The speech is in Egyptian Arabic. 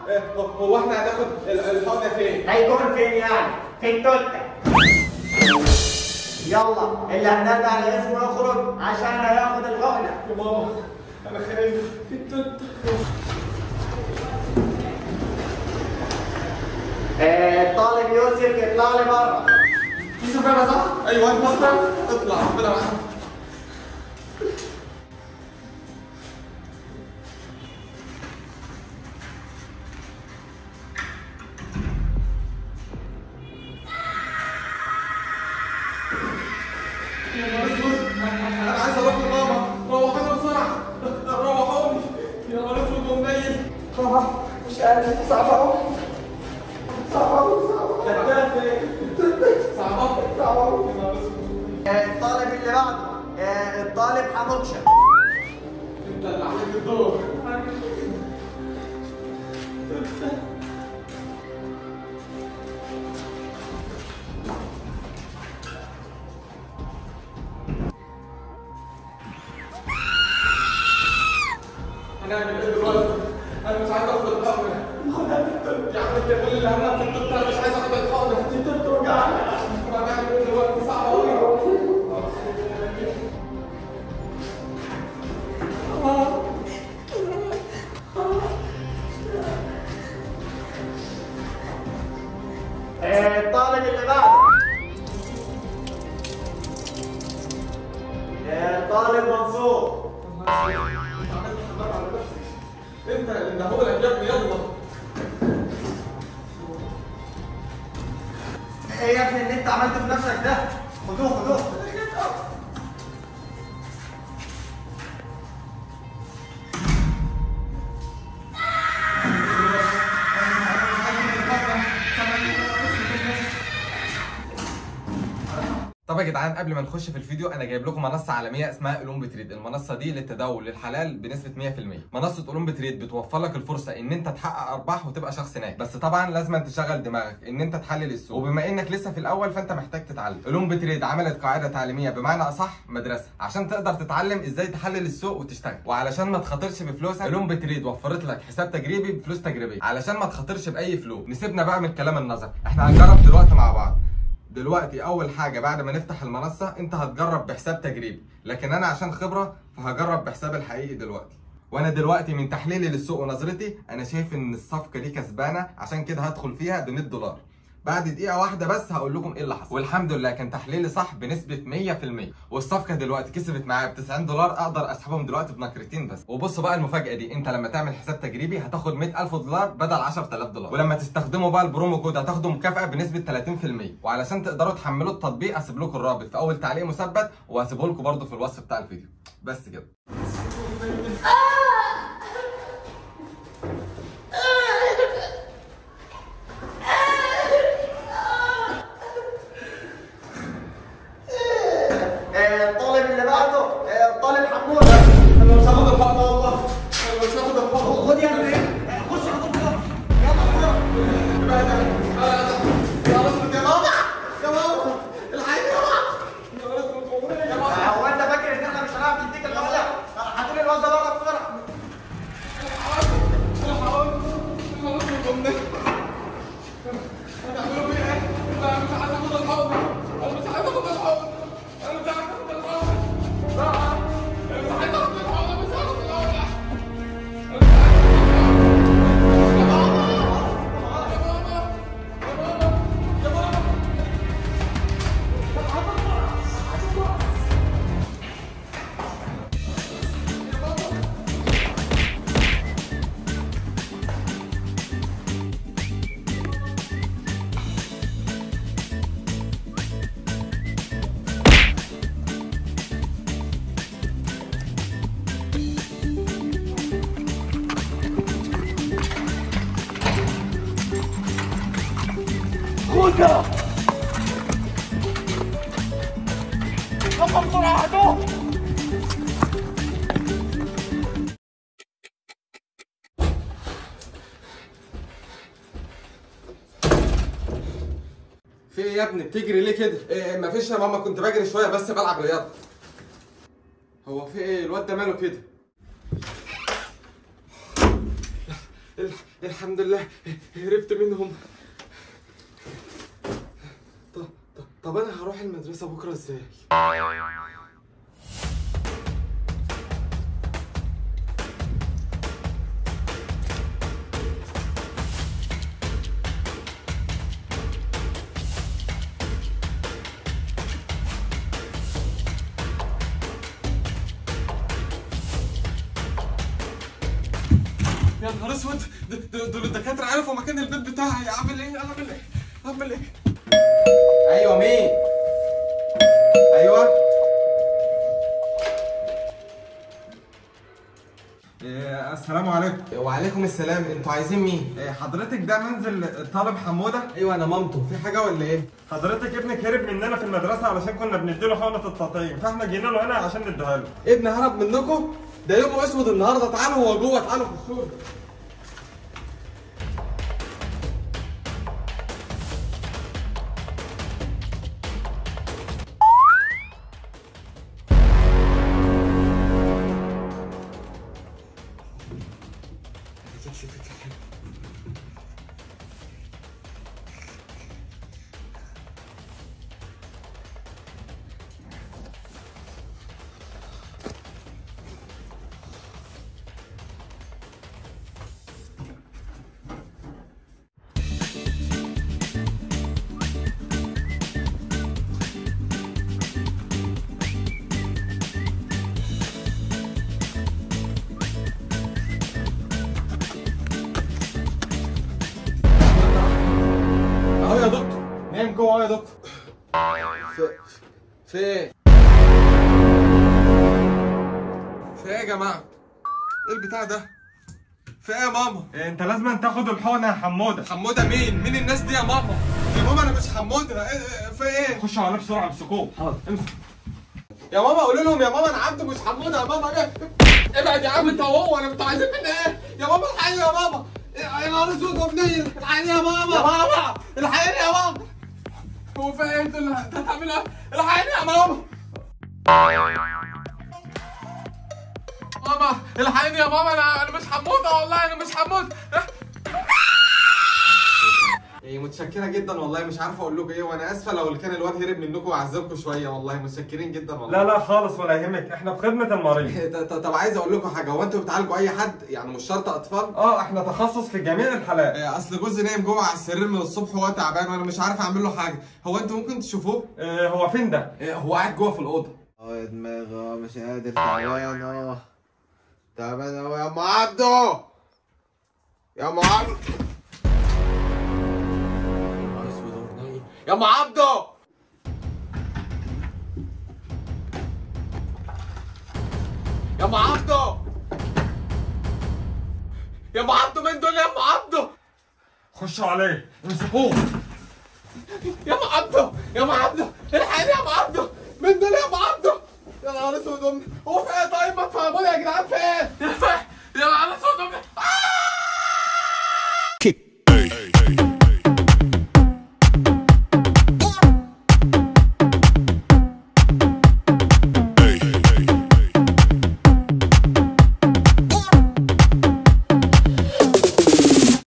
آه، هو احنا هناخد ال- الحقنه فين؟ هيكون فين يعني؟ في التوتة يلا اللي هنادى على اسمه يخرج عشان هياخد الحقنة يا ماما انا خايف في التوت آه، الطالب يوسف يطلع لي بره يوسف انا صح؟ ايوه انت اطلع اطلع ربنا معاك يا نهار اسود انا عايز اروح لماما روحوني بسرعه روحوني يا نهار اسود ومنيل مش قادر صعب قوي صعب قوي صعب قوي صعبه صعبه يا نهار اسود الطالب اللي بعده آه، الطالب حموكشة انت اللي عليك الدور هنعمل ايه دلوقتي؟ انا مش عايز اخد الحقنه خدها في الطب يا عم انت كل اللي همك في الطب انا مش عايز اخد الحقنه دي الطب توجعني انا هنعمل ايه دلوقتي صعب قوي آه، الطالب اللي بعده آه، الطالب منصور انت اللي هقولك يا ابني يلا ايه يا ابني اللي انت عملته في نفسك ده خدوه خدوه طب يا جدعان قبل ما نخش في الفيديو انا جايب لكم منصه عالميه اسمها اولمب تريد المنصه دي للتداول للحلال بنسبه 100% منصه اولمب تريد بتوفر لك الفرصه ان انت تحقق ارباح وتبقى شخص ناجح بس طبعا لازم تشغل دماغك ان انت تحلل السوق وبما انك لسه في الاول فانت محتاج تتعلم اولمب تريد عملت قاعده تعليميه بمعنى اصح مدرسه عشان تقدر تتعلم ازاي تحلل السوق وتشتغل وعلشان ما تخاطرش بفلوسك اولمب تريد وفرت لك حساب تجريبي بفلوس تجريبيه علشان ما تخاطرش باي فلوس نسيبنا بقى من الكلام النظري احنا هنجرب دلوقتي مع بعض دلوقتي اول حاجه بعد ما نفتح المنصه انت هتجرب بحساب تجريبي لكن انا عشان خبره فهجرب بحساب الحقيقي دلوقتي وانا دلوقتي من تحليلي للسوق ونظرتي انا شايف ان الصفقه دي كسبانه عشان كده هدخل فيها ب 100 دولار بعد دقيقة واحدة بس هقول لكم ايه اللي حصل والحمد لله كان تحليلي صح بنسبة 100% والصفقة دلوقتي كسبت معايا ب 90 دولار اقدر اسحبهم دلوقتي بنكرتين بس وبصوا بقى المفاجأة دي انت لما تعمل حساب تجريبي هتاخد 100000 دولار بدل 10000 دولار ولما تستخدموا بقى البرومو كود هتاخدوا مكافأة بنسبة 30% وعلشان تقدروا تحملوا التطبيق هسيب لكم الرابط في اول تعليق مثبت وهسيبه لكم برده في الوصف بتاع الفيديو بس كده آه، الطالب اللي بعده آه، الطالب حموده انا مش هاخد الحقنه والله انا مش هاخد الحقنه خد يا ابني آه، خش خد خد يلا بسرعه ابعد يا نهار اسود يا ماما يا ماما الحقيقة يا ماما يا نهار اسود يا ماما هو انت فاكر ان احنا مش هنعرف نديك الحقنه هاتوا الواد ده بره بسرعه هتعملوا فيا ايه؟ لا مش عايز اخد الحقنه انا مش عايز اخد الحقنه انا مش عايز اخد الحقنه لا انا مش عايز اخد الحقنه مش هاخد الحقنه أنا مش عايز آخد الحقنة. يا ماما يا ماما يا ماما يا ماما في ايه يا ابني بتجري ليه كده؟ إيه مفيش يا ماما كنت بجري شويه بس بلعب رياضه. هو في ايه الواد ده ماله كده؟ ال- الحمد لله هربت منهم طب طب, طب انا هروح المدرسه بكره ازاي يا نهار اسود د- د- دول الدكاتره عرفوا مكان البيت بتاعي اعمل ايه اعمل ايه اعمل ايه ايوه مين ايوه إيه، السلام عليكم وعليكم السلام انتوا عايزين مين إيه، حضرتك ده منزل الطالب حموده ايوه انا مامته في حاجه ولا ايه حضرتك ابنك هرب مننا في المدرسة علشان كنا بنديله حقنة التطعيم فاحنا جينا له هنا عشان نديها له ابن هرب منكم ده يومه اسود النهارده تعالوا هو جوه تعالوا خشوا له. اهو يا دكتور نايم جوه أهو يا دكتور في في ايه في ايه يا جماعه ايه البتاع ده في ايه يا ماما إيه، انت لازم تاخد الحقنة يا حمودة حموده مين مين الناس دي يا ماما يا ماما انا مش حموده إيه إيه في ايه خش على بسرعة امسكوه يا ماما قولوا لهم يا ماما انا عبد مش حموده يا ماما إيه؟ ابعد يا عم انت وهو انا انتوا عايزين مني ايه يا ماما الحقيني يا ماما يا نهار اسود ومنيل الحقيني يا ماما يا ماما الحقيني يا ماما هو في ايه انتوا اللي هتعملوا ايه الحقيني يا ماما ماما الحقيني يا ماما انا انا مش حموده والله انا مش حموده إيه متشكرة جدا والله مش عارف اقول لكم ايه وانا اسفة لو كان الواد هرب منكم وعذبكم شوية والله متشكرين جدا والله لا لا خالص ولا يهمك احنا في خدمة المريض ط- ط- طب عايز اقول لكم حاجة هو انتوا بتعالجوا اي حد يعني مش شرط اطفال اه احنا تخصص في جميع الحالات إيه، اصل جوزي نايم جوه على السرير من الصبح وهو تعبان وانا مش عارف اعمل له حاجة هو انتوا ممكن تشوفوه إيه، هو فين ده؟ إيه، هو قاعد جوه في الأوضة اه يا دماغي اه مش قادر تعبان اه تعبان اوي يا ام عبده يا ام عبده يا ام عبده يا ام عبده يا ام عبده مين دول يا ام عبده خشوا عليه امسكوه يا ام عبده يا ام عبده الحقني يا ام عبده مين دول يا ام عبده يا نهار اسود أمي. هو في ايه طيب ما تفهموني يا جدعان في ايه يا نهار اسود أمي.